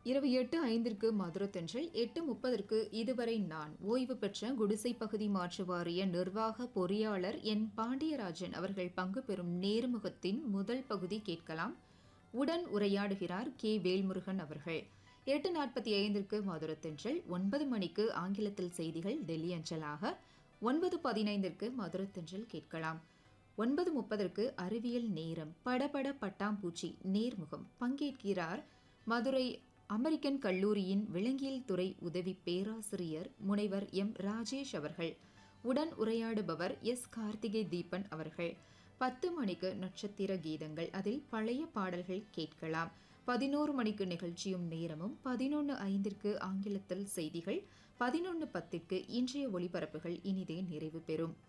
இரவு எட்டு ஐந்திற்கு மதுரத்தென்றல் எட்டு முப்பதற்கு இதுவரை நான் ஓய்வு பெற்ற குடிசை பகுதி மாற்று வாரிய நிர்வாக பொறியாளர் என் பாண்டியராஜன் அவர்கள் பங்கு பெறும் நேர்முகத்தின் முதல் பகுதி கேட்கலாம் உடன் உரையாடுகிறார் கே வேல்முருகன் அவர்கள் எட்டு நாற்பத்தி ஐந்திற்கு மதுரத்தென்றல் ஒன்பது மணிக்கு ஆங்கிலத்தில் செய்திகள் டெல்லி அஞ்சலாக ஒன்பது பதினைந்திற்கு மதுரத்தென்றல் கேட்கலாம் ஒன்பது முப்பதற்கு அறிவியல் நேரம் படபட பட்டாம்பூச்சி நேர்முகம் பங்கேற்கிறார் மதுரை அமெரிக்கன் கல்லூரியின் விலங்கியல் துறை உதவி பேராசிரியர் முனைவர் எம் ராஜேஷ் அவர்கள் உடன் உரையாடுபவர் எஸ் கார்த்திகை தீபன் அவர்கள் பத்து மணிக்கு நட்சத்திர கீதங்கள் அதில் பழைய பாடல்கள் கேட்கலாம் பதினோரு மணிக்கு நிகழ்ச்சியும் நேரமும் பதினொன்று ஐந்திற்கு ஆங்கிலத்தில் செய்திகள் பதினொன்று பத்திற்கு இன்றைய ஒளிபரப்புகள் இனிதே நிறைவு பெறும்